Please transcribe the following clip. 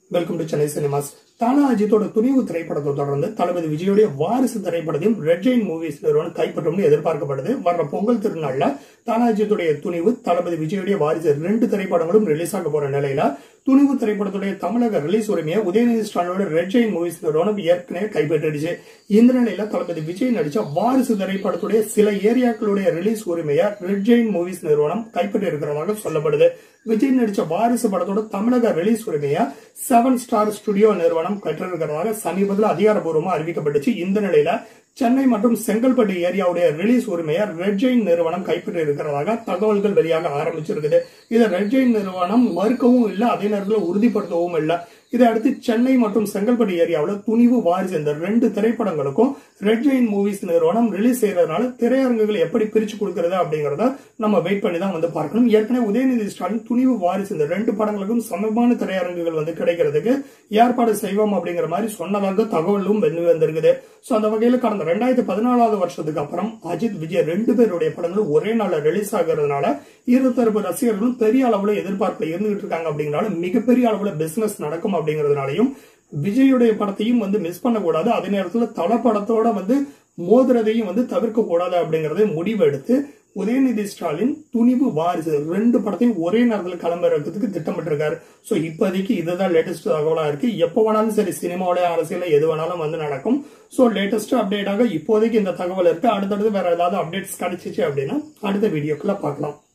welcome to Chennai cinemas தானா அஜித்தோட துணிவு திரைப்படத்தை தொடர்ந்து தளபதி விஜயோடைய வாரிசு திரைப்படத்தையும் ரெட் ஜெயின் மூவிஸ் நிறுவனம் கைப்பற்றும்னு எதிர்பார்க்கப்படுது வர்ற பொங்கல் திருநாள்ல தானா அஜித்துடைய துணிவு தளபதி விஜயோடைய வாரிசு ரெண்டு திரைப்படங்களும் ரிலீஸ் ஆக போற நிலையில துணிவு திரைப்படத்துடைய தமிழக ரிலீஸ் உரிமையை உதயநிதி ஸ்டாலினோட ரெட் ஜெயின் மூவிஸ் நிறுவனம் ஏற்கனவே கைப்பற்றிடுச்சு இந்த நிலையில தளபதி விஜய் நடிச்ச வாரிசு திரைப்படத்துடைய சில ஏரியாக்களுடைய ரிலீஸ் உரிமையை ரெட் ஜெயின் மூவிஸ் நிறுவனம் கைப்பற்றி இருக்கிறதாக சொல்லப்படுது விஜய் நடிச்ச வாரிசு படத்தோட தமிழக ரிலீஸ் உரிமையை செவன் ஸ்டார் ஸ்டுடியோ நிறுவனம் கற்றிருக்கிறதாக சமீபத்தில் அதிகாரப்பூர்வமா அறிவிக்கப்பட்டுச்சு இந்த நிலையில சென்னை மற்றும் செங்கல்பட்டு ஏரியாவுடைய ரிலீஸ் உரிமையை ரெட் ஜெயின் நிறுவனம் கைப்பற்றி இருக்கிறதாக தகவல்கள் வெளியாக ஆரம்பிச்சிருக்குது இதை ரெட் ஜெயின் நிறுவனம் மறுக்கவும் இல்லை அதே நேரத்தில் உறுதிப்படுத்தவும் இல்லை இதை அடுத்து சென்னை மற்றும் செங்கல்பட்டு ஏரியாவில் துணிவு வாரிசு இந்த ரெண்டு திரைப்படங்களுக்கும் ரெட் ஜெயின் மூவிஸ் நிறுவனம் ரிலீஸ் செய்யறதுனால திரையரங்குகள் எப்படி பிரிச்சு கொடுக்கறது அப்படிங்கறத நம்ம வெயிட் பண்ணி தான் வந்து பார்க்கணும் ஏற்கனவே உதயநிதி ஸ்டாலின் துணிவு வாரிசு இந்த ரெண்டு படங்களுக்கும் சமமான திரையரங்குகள் வந்து கிடைக்கிறதுக்கு ஏற்பாடு செய்வோம் அப்படிங்கிற மாதிரி சொன்னதாக தகவலும் வெளி வந்திருக்குது சோ அந்த வகையில கடந்த ரெண்டாயிரத்தி பதினாலாவது வருஷத்துக்கு அப்புறம் அஜித் விஜய் ரெண்டு பேருடைய படங்களும் ஒரே நாள்ல ரிலீஸ் ஆகிறதுனால இருதரப்பு ரசிகர்களும் பெரிய அளவுல எதிர்பார்ப்புல இருந்துகிட்டு இருக்காங்க அப்படிங்கறனால மிகப்பெரிய அளவுல பிசினஸ் நடக்கும் அப்படிங்கறதுனாலையும் விஜயுடைய படத்தையும் வந்து மிஸ் பண்ணக்கூடாது அதே நேரத்தில் தல படத்தோட வந்து மோதுறதையும் வந்து தவிர்க்க கூடாது அப்படிங்கறத முடிவெடுத்து உதயநிதி ஸ்டாலின் துணிவு வாரிசு ரெண்டு படத்தையும் ஒரே நேரத்தில் கிளம்புறதுக்கு திட்டமிட்டிருக்காரு சோ இப்போதைக்கு இதுதான் லேட்டஸ்ட் தகவலா இருக்கு எப்போ வேணாலும் சரி சினிமாவோட அரசியல எது வேணாலும் வந்து நடக்கும் சோ லேட்டஸ்ட் அப்டேட்டாக இப்போதைக்கு இந்த தகவல் இருக்கு அடுத்தடுத்து வேற ஏதாவது அப்டேட்ஸ் கிடைச்சிச்சு அப்படின்னா அடுத்த வீடியோக்குள்ள பார்க்கலாம்